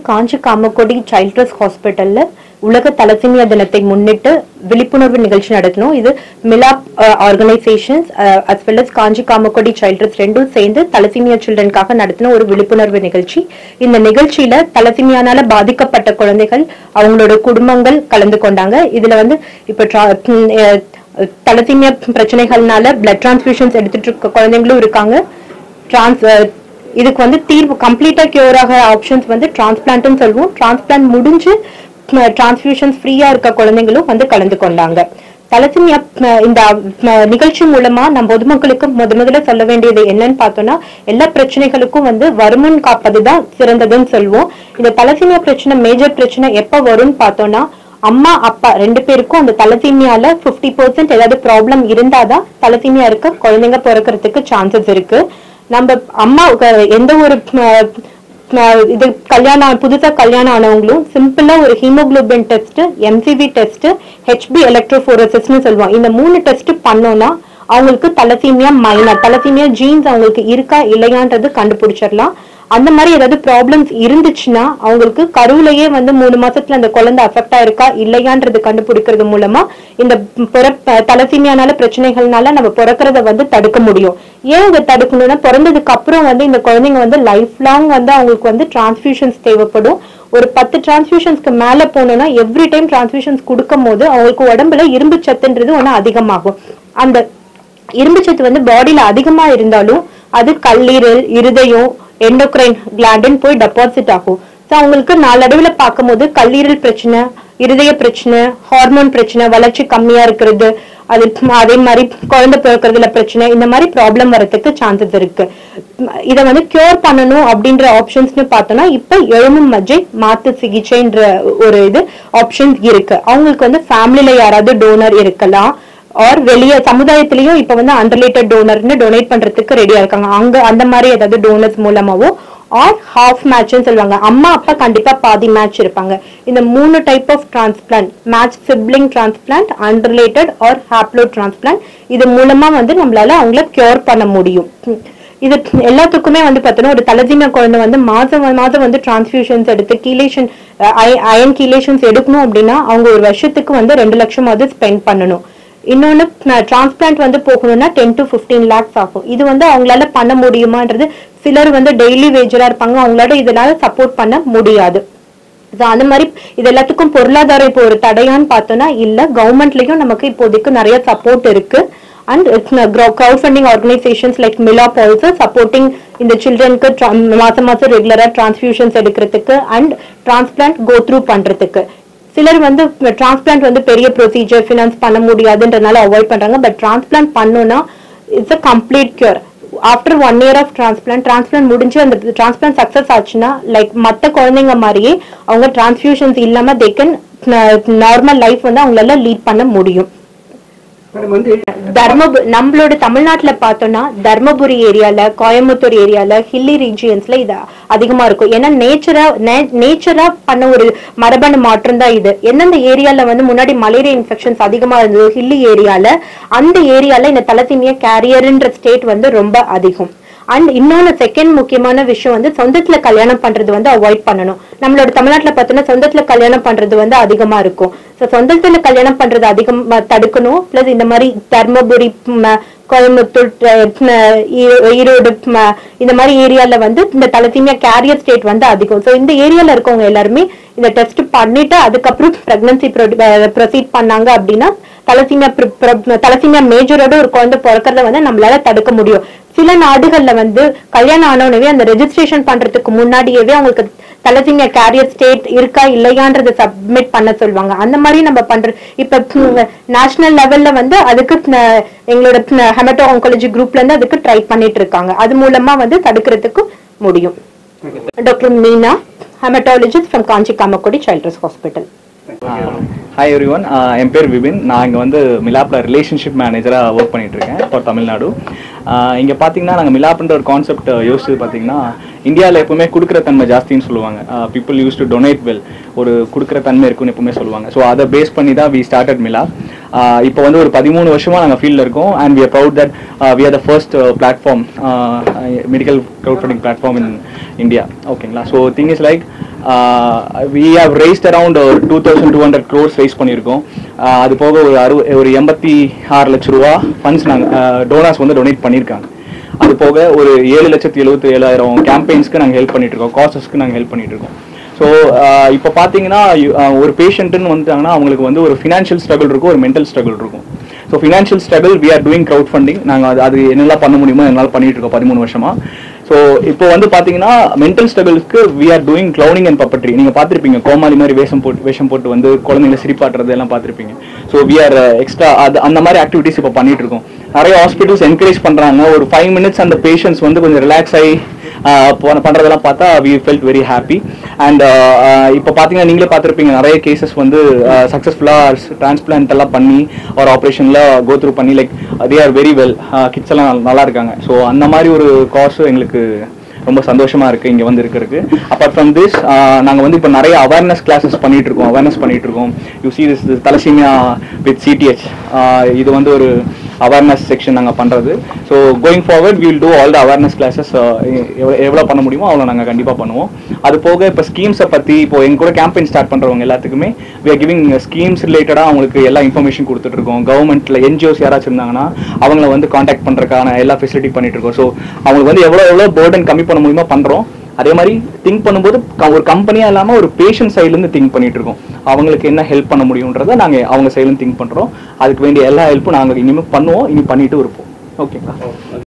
காஞ்சி Kamakoti child trust ஹாஸ்பிட்டல்ல உலக thalassemia தினத்தை முன்னிட்டு விழிப்புணர்வு நிகழ்ச்சி நடத்தணும் இது Milaap organisations as well as Kanchi Kamakoti child trust ரெண்டும் சேர்ந்து தலசீமியா சில்ட்ரனுக்காக நடத்தின ஒரு விழிப்புணர்வு நிகழ்ச்சி இந்த நிகழ்ச்சியில தலசீமியானால பாதிக்கப்பட்ட குழந்தைகள் அவங்களோட குடும்பங்கள் கலந்து கொண்டாங்க இதுல வந்து இப்ப tra- ம், அஹ், தலசீமியா பிரச்சனைகள்னால பிளட் டிரான்ஸ்ஃபியூஷன்ஸ் எடுத்துட்டு இருக்க குழந்தைங்களும் இருக்காங்க டிரான்ஸ் இதுக்கு வந்து தீர்வு கம்ப்ளீட்டா கியூர் ஆகிற ஆப்ஷன்ஸ் வந்து டிரான்ஸ்பிளான்ட்னு சொல்லுவோம் டிரான்ஸ்பிளான்ட் முடிஞ்சு டிரான்ஸ்ஃபியூஷன்ஸ் ஃப்ரீயா இருக்க குழந்தைங்களும் வந்து கலந்து கொண்டாங்க தலசிமியா இந்த அஹ், நிகழ்ச்சி மூலமா நம்ம பொதுமக்களுக்கு முத முதல்ல சொல்ல வேண்டியது என்னன்னு பார்த்தோம்னா எல்லா பிரச்சனைகளுக்கும் வந்து வருமுன் காப்பது தான் சிறந்ததுன்னு சொல்லுவோம் இந்த தலசிமியா பிரச்சனை மேஜர் பிரச்சனை எப்ப வரும்னு பார்த்தோம்னா அம்மா அப்பா ரெண்டு பேருக்கும் அந்த தலசீமியால 50% பர்சன்ட் ஏதாவது ப்ராப்ளம் இருந்தாதான் தலசீமியா இருக்க குழந்தைங்க பிறக்கிறதுக்கு சான்சஸ் இருக்கு நம்ம அம்மா க- எந்த ஒரு அஹ், அஹ், இது கல்யாணம் புதுசா கல்யாணம் ஆனவங்களும் சிம்பிளா ஒரு haemoglobin test MCV test HB எலக்ட்ரோஃபோரசிஸ்னு சொல்லுவோம் இந்த மூணு டெஸ்ட் பண்ணோம்னா அவங்களுக்கு தலசீமியா மைனர் தலசீமியா ஜீன்ஸ் அவங்களுக்கு இருக்கா இல்லையான்றது கண்டுபிடிச்சிடலாம் அந்த மாதிரி ஏதாவது ப்ராப்ளம்ஸ் இருந்துச்சுன்னா அவங்களுக்கு கருவிலேயே வந்து மூணு மாசத்துல அந்த குழந்தை அஃபெக்ட் ஆயிருக்கா இல்லையான்றது கண்டுபிடிக்கிறது மூலமா இந்த பிறப்ப தலசீமியானால பிரச்சனைகள்னால நம்ம பிறக்கிறத வந்து தடுக்க முடியும் ஏன் இதை தடுக்கணும்னா பிறந்ததுக்கு அப்புறம் வந்து இந்த குழந்தைங்க வந்து லைஃப் லாங் வந்து அவங்களுக்கு வந்து டிரான்ஸ்ஃபியூஷன்ஸ் தேவைப்படும் ஒரு பத்து டிரான்ஸ்ஃபியூஷன்ஸ்க்கு மேல போனோம்னா எவ்ரி டைம் டிரான்ஸ்ஃபியூஷன்ஸ் கொடுக்கும் போது அவங்களுக்கு உடம்புல இரும்பு சத்துன்றது ஒண்ணு அதிகமாகும் அந்த இரும்பு சத்து வந்து பாடியில அதிகமா இருந்தாலும் அது கல்லீரல் இருதயம் எண்டோக்ரைன் கிளாண்டுன்னு போய் டெபாசிட் ஆகும் ஸோ அவங்களுக்கு நாளடைவுல பார்க்கும்போது கல்லீரல் பிரச்சனை இருதய பிரச்சனை ஹார்மோன் பிரச்சனை வளர்ச்சி கம்மியா இருக்கிறது அது அதே மாதிரி குழந்தை பிறக்கிறதுல பிரச்சனை இந்த மாதிரி ப்ராப்ளம் வரதுக்கு சான்சஸ் இருக்கு இதை வந்து கியூர் பண்ணணும் அப்படின்ற ஆப்ஷன்ஸ்னு பார்த்தோம்னா இப்ப எலும்பு மஜ்ஜை மாத்து சிகிச்சைன்ற ஒரு இது ஆப்ஷன்ஸ் இருக்கு அவங்களுக்கு வந்து ஃபேமிலில யாராவது டோனர் இருக்கலாம் ஆர் வெளிய சமுதாயத்திலயும் இப்ப வந்து அன்ரிலேட்டட் டோனர்னு டொனேட் பண்றதுக்கு ரெடியா இருக்காங்க அங்க அந்த மாதிரி ஏதாவது டோனர்ஸ் மூலமாவோ ஆர் ஹாஃப் மேட்ச்னு சொல்லுவாங்க அம்மா அப்பா கண்டிப்பா பாதி மேட்ச் இருப்பாங்க இந்த மூணு type of transplant match sibling transplant unrelated or haplo transplant இது மூலமா வந்து நம்மளால அவங்கள கியூர் பண்ண முடியும் ம். இது எல்லாத்துக்குமே வந்து பார்த்தோன்னா ஒரு தலஜீமியா குழந்தை வந்து மாதம் மாதம் வந்து டிரான்ஸ்ஃபியூஷன்ஸ் எடுத்து கீலேஷன் அயன் கீலேஷன்ஸ் எடுக்கணும் அப்படின்னா அவங்க ஒரு வருஷத்துக்கு வந்து ரெண்டு லட்சமாவது ஸ்பெண்ட் பண்ணணும் இன்னொன்னு டிரான்ஸ்பிளான்ட் வந்து போகணும்னா டென் டு 15 லேக்ஸ் ஆகும் இது வந்து அவங்களால பண்ண முடியுமான்றது சிலர் வந்து டெய்லி வேஜரா இருப்பாங்க அவங்களால இதனால சப்போர்ட் பண்ண முடியாது So, அந்த மாதிரி இது எல்லாத்துக்கும் பொருளாதாரம் இப்போ ஒரு தடையான்னு பார்த்தோம்னா இல்ல கவர்மெண்ட்லயும் நமக்கு இப்போதைக்கு நிறைய சப்போர்ட் இருக்கு and crowd funding organisations like Milaap also supporting இந்த சில்ட்ரனுக்கு மாசம் மாசம் ரெகுலரா டிரான்ஸ்ஃபியூஷன்ஸ் எடுக்கிறதுக்கு அண்ட் டிரான்ஸ்பிளான்ட் கோ த்ரூ பண்றதுக்கு சிலர் வந்து டிரான்ஸ்பிளான்ட் வந்து பெரிய ப்ரொசீஜர் ஃபினான்ஸ் பண்ண முடியாதுன்றனால அவாய்ட் பண்றாங்க பட் டிரான்ஸ்பிளான்ட் பண்ணோம்னா it's a complete cure after one year of transplant transplant முடிஞ்சு அந்த டிரான்ஸ்பிளான்ட் சக்சஸ் ஆச்சுன்னா லைக் மற்ற குழந்தைங்க மாதிரியே அவங்க டிரான்ஸ்ஃபியூஷன்ஸ் இல்லாம தே கேன் நார்மல் லைஃப் வந்து அவங்களால லீட் பண்ண முடியும் மேடம் வந்து தர்மபு நம்மளோட தமிழ்நாட்டுல பார்த்தோம்னா தர்மபுரி ஏரியால கோயம்புத்தூர் ஏரியால ஹில்லி ரீஜியன்ஸ்ல இது அதிகமா இருக்கும் ஏன்னா நேச்சரா நேச்சரா பண்ண ஒரு மரபணு மாற்றம் தான் இது எந்தெந்த ஏரியால வந்து முன்னாடி மலேரியா இன்ஃபெக்ஷன்ஸ் அதிகமா இருந்தது ஹில்லி ஏரியால அந்த ஏரியால இந்த தலசீமியா கேரியர்ன்ற ஸ்டேட் வந்து ரொம்ப அதிகம் அண்ட் இன்னொன்னு செகண்ட் முக்கியமான விஷயம் வந்து சொந்தத்துல கல்யாணம் பண்றது வந்து அவாய்ட் பண்ணணும் நம்மளோட தமிழ்நாட்டுல பார்த்தோம்னா சொந்தத்துல கல்யாணம் பண்றது வந்து அதிகமா இருக்கும் ஸோ சொந்தத்துல கல்யாணம் பண்றது அதிகம் தடுக்கணும் பிளஸ் இந்த மாதிரி தர்மபுரி ம, கோயம்புத்தூர் அஹ், ஈ- ஈரோடு ம, இந்த மாதிரி ஏரியால வந்து இந்த தலசீமியா கேரியர் ஸ்டேட் வந்து அதிகம் ஸோ இந்த ஏரியால இருக்கவங்க எல்லாருமே இந்த டெஸ்ட் பண்ணிட்டு அதுக்கப்புறம் பிரெக்னன்சி ப்ரொசீட் பண்ணாங்க அப்படின்னா தலசீமியா தலசீமியா மேஜரோட ஒரு குழந்தை பிறக்கறத வந்து நம்மளால தடுக்க முடியும் சில நாடுகள்ல வந்து கல்யாணம் ஆனவுடனே அந்த ரெஜிஸ்ட்ரேஷன் பண்றதுக்கு முன்னாடியவே அவங்களுக்கு தலசீமியா கேரியர் ஸ்டேட் இருக்கா இல்லையான்றத சப்மிட் பண்ண சொல்லுவாங்க அந்த மாதிரி நம்ம பண்ற இப்ப நேஷனல் லெவல்ல வந்து அதுக்கு ந- எங்களோட ஹெமட்டோ ஆங்காலஜி குரூப்ல இருந்து அதுக்கு ட்ரை பண்ணிட்டு இருக்காங்க அது மூலமா வந்து தடுக்கிறதுக்கு முடியும் doctor Meena haematologist from Kanchi Kamakoti childs hospital hi every one என் பேர் விபின் நான் இங்கே வந்து மிலாப்பில் ரிலேஷன்ஷிப் மேனேஜராக ஒர்க் பண்ணிட்டு இருக்கேன் ஃபார் தமிழ்நாடு இங்கே பார்த்தீங்கன்னா நாங்கள் மிலாப்ன்ற ஒரு கான்செப்ட் யோசிச்சது பார்த்தீங்கன்னா இந்தியாவில் எப்பவுமே கொடுக்குற தன்மை ஜாஸ்தின்னு சொல்லுவாங்க people use to donate well ஒரு கொடுக்குற தன்மை இருக்குன்னு எப்பவுமே சொல்லுவாங்க ஸோ அதை பேஸ் பண்ணி தான் வி ஸ்டார்டட் மிலாப் இப்போ வந்து ஒரு பதிமூணு வருஷமா நாங்கள் ஃபீல்டில் இருக்கோம் and we are proud that we are the first platform medical crowd funding platform in India ஓகேங்களா so thing is like we have raised around ஒரு two thousand two hundred crores raise பண்ணியிருக்கோம் ஆஹ் அது போக ஒரு அறுப ஒரு எண்பத்தி ஆறு லட்ச ரூபா ஃபண்ட்ஸ் நாங்கள் டோனாஸ் வந்து டொனேட் பண்ணியிருக்காங்க அது போக ஒரு ஏழு லட்சத்தி எழுபத்தி ஏழாயிரம் கேம்பெயின்ஸ்க்கு நாங்கள் ஹெல்ப் பண்ணிட்டு இருக்கோம் காசஸ்க்கு நாங்கள் ஹெல்ப் பண்ணிட்டு இருக்கோம் ஸோ இப்போ பார்த்தீங்கன்னா you- ஆஹ் ஒரு பேஷண்ட்டுன்னு வந்துட்டாங்கன்னா அவங்களுக்கு வந்து ஒரு ஃபினான்ஷியல் ஸ்ட்ரகிள் இருக்கும் ஒரு மென்டல் ஸ்ட்ரகிள் இருக்கும் so financial struggle we are doing crowd funding நாங்கள் அது அது என்னெல்லாம் பண்ண முடியுமோ என்னால் பண்ணிட்டு இருக்கோம் பதிமூணு வருஷமா ஸோ இப்போ வந்து பார்த்தீங்கன்னா மென்டல் ஸ்ட்ரகிள்ஸ்க்கு we are doing clowning and puppetry நீங்கள் பார்த்துருப்பீங்க கோமாளி மாதிரி வேஷம் போட்டு வேஷம் போட்டு வந்து குழந்தைங்களை சிரிப்பாட்டுறது எல்லாம் பார்த்துருப்பீங்க ஸோ வி ஆர் எக்ஸ்ட்ரா அது அந்த மாதிரி ஆக்டிவிட்டிஸ் இப்போ பண்ணிட்டு இருக்கோம் நிறைய ஹாஸ்பிட்டல்ஸ் என்கரேஜ் பண்ணுறாங்க ஒரு ஃபைவ் மினிட்ஸ் அந்த பேஷண்ட்ஸ் வந்து கொஞ்சம் ரிலாக்ஸ் ஆகி ஆஹ் போன பண்றதெல்லாம் பார்த்தா we felt very happy and இப்போ பார்த்தீங்கன்னா நீங்களே பார்த்துருப்பீங்க நிறைய கேசஸ் வந்து சக்ஸஸ்ஃபுல்லாக டிரான்ஸ்பிளான்ட் எல்லாம் பண்ணி ஒரு ஆப்ரேஷனில் கோ த்ரூ பண்ணி like they are very well kids எல்லாம் நல்லா- நல்லா இருக்காங்க ஸோ அந்த மாதிரி ஒரு காசும் எங்களுக்கு ரொம்ப சந்தோஷமா இருக்கு இங்க வந்து இருக்கிறதுக்கு அப்பார்ட் ஃப்ரம் திஸ் நாங்க வந்து இப்போ நிறைய அவேர்னஸ் கிளாஸஸ் பண்ணிட்டு இருக்கோம் அவேர்னஸ் பண்ணிட்டு இருக்கோம் you see this thalassemia with CDH இது வந்து ஒரு அவேர்னஸ் செக்ஷன் நாங்கள் பண்ணுறது so going forward will do all the awareness classes எவ்வளோ எவ்வளோ பண்ண முடியுமோ அவ்வளோ நாங்கள் கண்டிப்பாக பண்ணுவோம் அது போக இப்போ ஸ்கீம்ஸை பற்றி இப்போ எங்க கூட கேம்பெயின் ஸ்டார்ட் பண்ணுறவங்க எல்லாத்துக்குமே வி ஆர் கிவிங் ஸ்கீம்ஸ் ரிலேட்டடாக அவங்களுக்கு எல்லா இன்ஃபர்மேஷன் கொடுத்துட்ருக்கோம் கவர்மெண்ட்டில் என்ஜிஓஸ் யாராச்சும் இருந்தாங்கன்னா அவங்கள வந்து காண்டாக்ட் பண்ணுறதுக்கான எல்லா ஃபெசிலிட்டி பண்ணிட்டு இருக்கோம் ஸோ அவங்களுக்கு வந்து எவ்வளோ எவ்வளோ பேர்டன் கம்மி பண்ண முடியுமோ பண்ணுறோம் அதே மாதிரி திங்க் பண்ணும்போது க- ஒரு கம்பெனியா இல்லாம ஒரு பேஷண்ட் சைட்லேருந்து திங்க் பண்ணிட்டு இருக்கோம் அவங்களுக்கு என்ன ஹெல்ப் பண்ண முடியுன்றதை நாங்க அவங்க சைட்லேருந்து திங்க் பண்றோம் அதுக்கு வேண்டிய எல்லா ஹெல்ப்பும் நாங்க இனிமேல் பண்ணுவோம் இனி பண்ணிட்டு இருப்போம் ஓகேங்களா